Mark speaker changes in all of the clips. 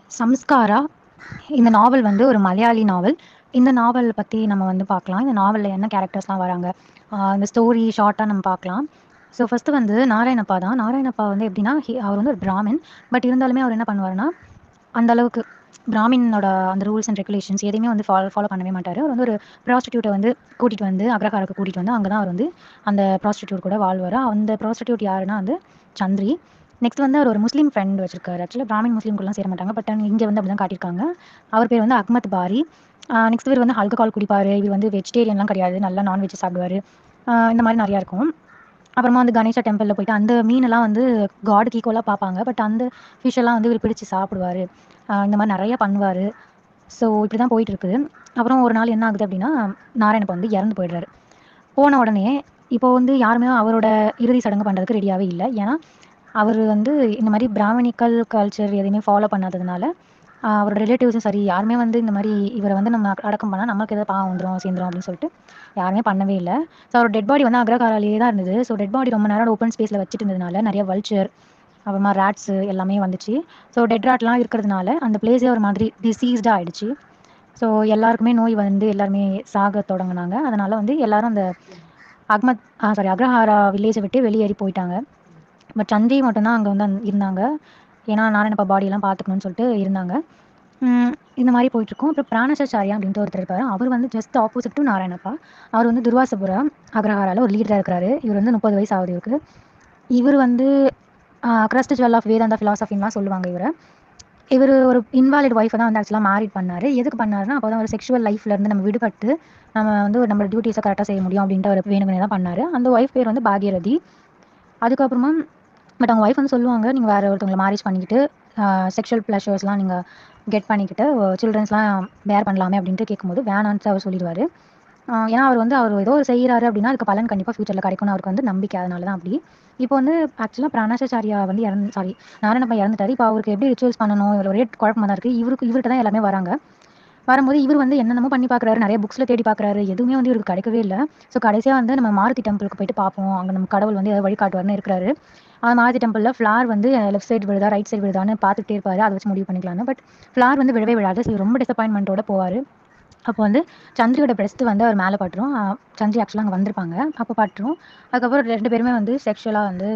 Speaker 1: சம்ஸ்காரா இந்த நாவல் வந்து ஒரு மலையாளி நாவல் இந்த நாவல் பற்றி நம்ம வந்து பார்க்கலாம் இந்த நாவலில் என்ன கேரக்டர்ஸ்லாம் வராங்க ஆஹ் இந்த ஸ்டோரி ஷார்ட்டாக நம்ம பார்க்கலாம் ஸோ ஃபஸ்ட்டு வந்து நாராயணப்பா தான் நாராயணப்பா வந்து எப்படின்னா he- அவர் வந்து ஒரு பிராமின் பட் இருந்தாலுமே அவர் என்ன பண்ணுவாருன்னா அந்த அளவுக்கு பிராமினோட அந்த ரூல்ஸ் அண்ட் ரெகுலேஷன்ஸ் எதையுமே வந்து ஃபாலோ ஃபாலோ பண்ணவே மாட்டார் அவர் வந்து ஒரு ப்ராஸ்டியூட்டை வந்து கூட்டிகிட்டு வந்து அக்ரஹாரக்கு கூட்டிகிட்டு வந்து அங்கே தான் அவர் வந்து அந்த ப்ராஸ்டியூட் கூட வாழ்வார் அந்த ப்ராஸ்டியூட் யாருன்னா வந்து சந்திரி நெக்ஸ்ட் வந்து அவர் ஒரு முஸ்லீம் ஃப்ரெண்ட் வச்சிருக்காரு ஆக்சுவலாக பிராமின் முஸ்லீம்குள்ளலாம் சேர மாட்டாங்க பட் இங்கே வந்து அப்படி தான் காட்டியிருக்காங்க அவர் பேர் வந்து அஹ்மத் பாரி நெக்ஸ்ட் இவர் வந்து ஆல்கஹால் குடிப்பார் இவர் வந்து வெஜிடேரியன்லாம் கிடையாது நல்லா நான்வெஜ் சாப்பிடுவார் இந்த மாதிரி நிறையா இருக்கும் அப்புறமா வந்து கணேசா டெம்பிளில் போயிட்டு அந்த மீனெல்லாம் வந்து காடுக்கு ஈக்குவலாக பார்ப்பாங்க பட் அந்த fish எல்லாம் வந்து இவர் பிடிச்சி சாப்பிடுவார் இந்த மாதிரி நிறைய பண்ணுவார் ஸோ இப்படி தான் போயிட்டு இருக்குது அப்புறம் ஒரு நாள் என்ன ஆகுது அப்படின்னா நாராயணப்பா வந்து இறந்து போயிடுறாரு போன உடனே இப்போ வந்து யாருமே அவரோட இறுதி சடங்கு பண்ணுறதுக்கு ரெடியாகவே இல்லை ஏன்னா அவர் வந்து இந்த மாதிரி பிராமணிக்கல் கல்ச்சர் எதையுமே ஃபாலோ பண்ணாததுனால ஆஹ் அவரோட ரிலேட்டிவ்ஸும் சரி யாருமே வந்து இந்த மாதிரி இவரை வந்து நம்ம அடக்கம் பண்ணால் நமக்கு எதாவது பாவம் வந்துடும் சேர்ந்துரும் அப்படின்னு சொல்லிட்டு யாருமே பண்ணவே இல்லை ஸோ அவரோட டெட் பாடி வந்து அக்ரகாராலேயே தான் இருந்தது ஸோ டெட் பாடி ரொம்ப நேரம் ஓப்பன் ஸ்பேஸில் வச்சுட்டு இருந்ததுனால நிறைய வல்ச்சர் அப்புறமா ரேட்ஸு எல்லாமே வந்துச்சு ஸோ டெட் ராட்லாம் இருக்கிறதுனால அந்த பிளேஸே ஒரு மாதிரி டிசீஸ்டாக ஆயிடுச்சு ஸோ எல்லாருக்குமே நோய் வந்து எல்லாருமே சாக தொடங்குனாங்க அதனால வந்து எல்லாரும் அந்த அக்மத் சாரி அக்ரஹாரா வில்லேஜை விட்டு வெளியேறி போயிட்டாங்க பட் சந்திரி மட்டும்தான் அங்கே வந்து அந்த- இருந்தாங்க ஏன்னா நாராயணப்பா பாடியெல்லாம் பார்த்துக்கணும்னு சொல்லிட்டு இருந்தாங்க உம் இந்த மாதிரி போயிட்டுருக்கோம் அப்புறம் பிராணசாச்சாரியா அப்படின்ட்டு ஒருத்தர் இருப்பார் அவர் வந்து ஜஸ்ட் ஆப்போசிட் டு நாராயணப்பா அவர் வந்து துர்வாசபுரம் அக்ரஹாரால ஒரு லீடராக இருக்கிறாரு இவர் வந்து முப்பது வயசு ஆகுது இவருக்கு இவர் வந்து கிரஸ்ட் ஜுவல் ஆஃப் வேதாந்தா ஃபிலாசபின்லாம் சொல்லுவாங்க இவரை இவர் ஒரு இன்வாலிட் ஒய்ஃபை தான் வந்து ஆக்சுவலாக மேரிட் பண்ணார் எதுக்கு பண்ணாருன்னா அப்போ தான் ஒரு செக்ஷுவல் லைஃப்லேருந்து நம்ம விடுபட்டு நம்ம வந்து ஒரு நம்ம டியூட்டிஸை கரெக்டாக செய்ய முடியும் அப்படின்ட்டு அவர் வேணுங்கனே தான் பண்ணார் அந்த ஒய்ஃப் பேர் வந்து பாகியரதி அதுக்கப்புறமா பட் அவங்க ஒய்ஃப் வந்து சொல்லுவாங்க நீங்கள் வேறு ஒருத்தவங்களை மேரேஜ் பண்ணிக்கிட்டு செக்ஷுவல் ப்ளஷர்ஸ்லாம் நீங்கள் கெட் பண்ணிக்கிட்டு சில்ட்ரன்ஸ்லாம் பேர் பண்ணலாமே அப்படின்ட்டு கேட்கும்போது வேணான்ட்டு அவர் சொல்லிடுவார் ஏன்னா அவர் வந்து அவர் ஏதோ ஒரு செய்கிறாரு அப்படின்னா அதுக்கு பலன் கண்டிப்பாக ஃபியூச்சரில் கிடைக்கும்னு அவருக்கு வந்து நம்பிக்கை அதனால தான் அப்படி இப்போ வந்து ஆக்சுவலாக பிராணாச்சாரியா வந்து இறந்து சாரி நாராயணப்பா இறந்துட்டாரு இப்போ அவருக்கு எப்படி ரிச்சுவல்ஸ் பண்ணணும் இவர் ஒரே குழப்பமாக தான் இருக்குது இவருக்கு இவர்கிட்ட தான் எல்லாமே வராங்க வரும்போது இவர் வந்து என்னென்னமோ பண்ணி பார்க்குறாரு நிறைய புக்ஸில் தேடி பார்க்குறாரு எதுவுமே வந்து இவருக்கு கிடைக்கவே இல்லை ஸோ கடைசியாக வந்து நம்ம மாருதி டெம்பிளுக்கு போயிட்டு பார்ப்போம் அங்கே நம்ம கடவுள் வந்து ஏதாவது வழிகாட்டுவார்னு இருக்கிறாரு அந்த மாருதி டெம்பிளில் ஃப்ளார் வந்து லெஃப்ட் சைடு விழுதா ரைட் சைடு விழுதான்னு பார்த்துட்டே இருப்பாரு அதை வச்சு முடிவு பண்ணிக்கலாம்னு பட் ஃப்ளார் வந்து விழவே விழாது ஸோ ரொம்ப டிசப்பாயின்மெண்ட்டோட போவார் அப்போ வந்து சந்திரியோட பிரஸ்ட் வந்து அவர் மேலே பட்டுரும் ஆஹ் சந்திரி ஆக்சுவலாக அங்கே வந்திருப்பாங்க அப்போ பட்டுரும் அதுக்கப்புறம் ரெண்டு பேருமே வந்து செக்ஷுவலாக வந்து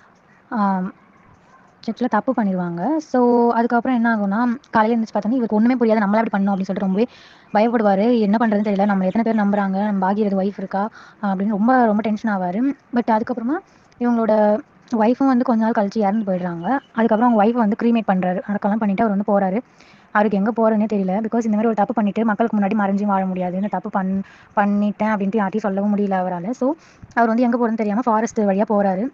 Speaker 1: செக்ஷுவலாக தப்பு பண்ணிடுவாங்க ஸோ அதுக்கப்புறம் என்ன ஆகும்னா காலையில் எழுந்திரிச்சு பார்த்தோன்னா இவருக்கு ஒன்றுமே புரியாது நம்மளா அப்படி பண்ணோம் அப்படின்னு சொல்லிட்டு ரொம்பவே பயப்படுவார் என்ன பண்ணுறதுன்னு தெரியல நம்ம எத்தனை பேர் நம்புறாங்க நம்ம பாகியது ஒய்ஃப் இருக்கா ஆஹ் அப்படின்னு ரொம்ப ரொம்ப டென்ஷன் ஆவார் பட் அதுக்கப்புறமா இவங்களோட ஒய்ஃபும் வந்து கொஞ்ச நாள் கழிச்சு இறந்து போயிடுறாங்க அதுக்கப்புறம் அவங்க ஒய்ஃப் வந்து க்ரீமேட் பண்ணுறாரு அடக்கெல்லாம் பண்ணிட்டு அவர் வந்து போகிறாரு அவருக்கு எங்கே போகிறேன்னே தெரியல பிகாஸ் இந்த மாதிரி ஒரு தப்பு பண்ணிட்டு மக்களுக்கு முன்னாடி மறைஞ்சு வாழ முடியாது இந்த தப்பு பண் பண்ணிட்டேன் அப்படின்ட்டு யார்ட்டையும் சொல்லவும் முடியல அவரால் ஸோ அவர் வந்து எங்கே போகிறேன்னு தெரியாமல் ஃபாரஸ்ட் வழியாக போகிறாரு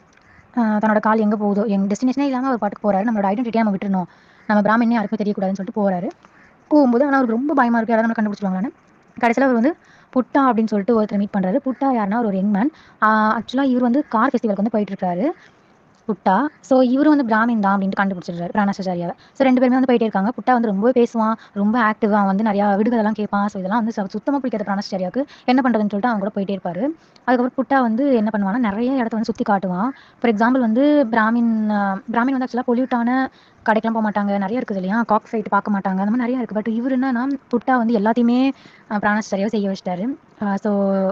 Speaker 1: தன்னோட கால் எங்கே போகுதோ எங்கள் டெஸ்டினேஷனே இல்லாமல் அவர் பாட்டுக்கு போகிறாரு நம்மளோட ஐடென்டிட்டியை நம்ம விட்டுறணும் நம்ம பிராமின்னே யாருக்கும் தெரியக்கூடாதுன்னு சொல்லிட்டு போகிறாரு போகும்போது ஆனால் அவருக்கு ரொம்ப பயமாக இருக்குது யாராவது நம்ம கண்டுபிடிச்சிருவாங்களான்னு கடைசியில் அவர் வந்து புட்டா அப்படின்னு சொல்லிட்டு ஒருத்தர் மீட் பண்ணுறாரு புட்டா யாருன்னா அவர் ஒரு யங் மேன் ஆக்சுவலாக இவர் வந்து கார் ஃபெஸ்டிவலுக்கு வந்து போயிட்டு இருக்காரு புட்டா ஸோ இவரும் வந்து பிராமின் தான் அப்படின்ட்டு கண்டுபிடிச்சிடுறாரு பிராணாச்சாரியாவை ஸோ ரெண்டு பேருமே வந்து போயிட்டே இருக்காங்க புட்டா வந்து ரொம்ப பேசுவான் ரொம்ப ஆக்டிவ் அவன் வந்து நிறையா விடுதலாம் கேட்பான் ஸோ இதெல்லாம் வந்து சுத்தமாக பிடிக்காத பிராணாச்சாரியாவுக்கு என்ன பண்ணுறதுன்னு சொல்லிட்டு அவங்க கூட போயிட்டே இருப்பாரு அதுக்கப்புறம் புட்டா வந்து என்ன பண்ணுவான்னா நிறைய இடத்த வந்து சுற்றி காட்டுவான் ஃபார் எக்ஸாம்பிள் வந்து பிராமின் ஆஹ் பிராமின் வந்து ஆக்சுவலாக பொல்யூட்டான கடைக்கெல்லாம் போக மாட்டாங்க நிறைய இருக்குது இல்லையா காக் ஃபைட் பார்க்க மாட்டாங்க அந்த மாதிரி நிறைய இருக்குது பட் இவர் என்னன்னா புட்டா வந்து எல்லாத்தையுமே ஆஹ் பிராணாச்சாரியாவை செய்ய வச்சிட்டாரு ஸோ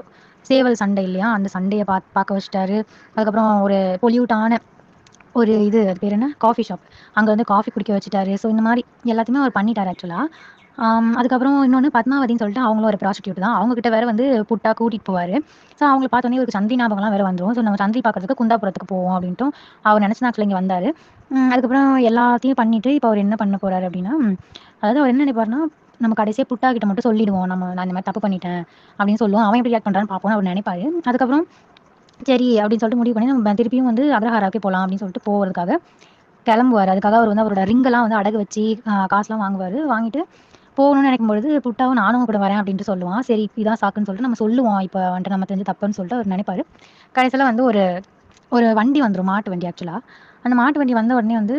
Speaker 1: சேவல் சண்டை இல்லையா அந்த சண்டையை பார்த்து பார்க்க வச்சிட்டாரு அதுக்கப்புறம் ஒரு பொல்யூட்டான ஒரு இது அது பேர் என்ன காஃபி ஷாப் அங்கே வந்து காஃபி குடிக்க வச்சுட்டாரு ஸோ இந்த மாதிரி எல்லாத்தையுமே அவர் பண்ணிட்டார் ஆக்சுவலாக அதுக்கப்புறம் இன்னொன்று பத்மாவதின்னு சொல்லிட்டு அவங்களும் ஒரு ப்ராஸ்டியூட் தான் அவங்க கிட்ட வேற வந்து புட்டா கூட்டிகிட்டு போவார் ஸோ அவங்கள பார்த்தோன்னே இவருக்கு சந்திரி ஞாபகம்லாம் வேற வந்துடும் ஸோ நம்ம சந்திரி பார்க்கறதுக்கு குந்தாபுரத்துக்கு போவோம் அப்படின்ட்டு அவர் நினச்சி நாட்கள் இங்கே வந்தார் அதுக்கப்புறம் எல்லாத்தையும் பண்ணிட்டு இப்போ அவர் என்ன பண்ண போறாரு அப்படின்னா உம், அதாவது அவர் என்ன நினைப்பாருன்னா நம்ம கடைசியாக புட்டா கிட்ட மட்டும் சொல்லிடுவோம் நம்ம நான் இந்த மாதிரி தப்பு பண்ணிட்டேன் அப்படின்னு சொல்லுவோம் அவன் எப்படி ரியாக்ட் பண்ணுறான்னு பார்ப்போம் அவர் நினைப்பாரு அதுக்கப்புறம் சரி அப்படின்னு சொல்லிட்டு முடிவு பண்ணி நம்ம திருப்பியும் வந்து அக்ரஹாராக்கே போகலாம் அப்படின்னு சொல்லிட்டு போகிறதுக்காக கிளம்புவார் அதுக்காக அவர் வந்து அவரோட ரிங்கெல்லாம் வந்து அடகு வச்சு ஆஹ் காசுலாம் வாங்குவார் வாங்கிட்டு போகணும்னு நினைக்கும் பொழுது புட்டாவும் நானும் கூட வரேன் அப்படின்ட்டு சொல்லுவான் சரி இதான் சாக்குன்னு சொல்லிட்டு நம்ம சொல்லுவோம் இப்போ வந்துட்டு நம்ம தெரிஞ்சு தப்புன்னு சொல்லிட்டு அவர் நினைப்பாரு கடைசியில் வந்து ஒரு ஒரு வண்டி வந்துடும் மாட்டு வண்டி ஆக்சுவலாக அந்த மாட்டு வண்டி வந்த உடனே வந்து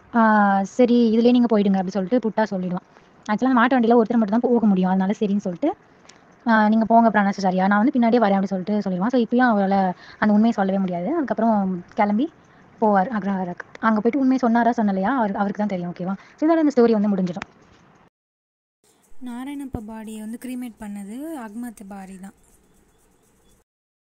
Speaker 1: ஆஹ் சரி இதுலேயே நீங்கள் போயிடுங்க அப்படி சொல்லிட்டு புட்டா சொல்லிடுவான் ஆக்சுவலாக மாட்டு வண்டியில் ஒருத்தர் மட்டும் தான் போக முடியும் அதனால சரின்னு சொல்லிட்டு நீங்கள் போங்க பிராணாச்சாரியா நான் வந்து பின்னாடியே வரேன் அப்படி சொல்லிட்டு சொல்லிடுவான் ஸோ இப்பயும் அவரால் அந்த உண்மையை சொல்லவே முடியாது அதுக்கப்புறம் கிளம்பி போவார் அக்ரஹாரக்கு அங்கே போயிட்டு உண்மையை சொன்னாரா சொன்னலையா அவர் அவருக்கு தான் தெரியும் ஓகேவா ஸோ இதோட இந்த ஸ்டோரி வந்து முடிஞ்சிடும்
Speaker 2: நாராயணப்பா பாடியை வந்து க்ரீமேட் பண்ணது அகமத் பாரி தான்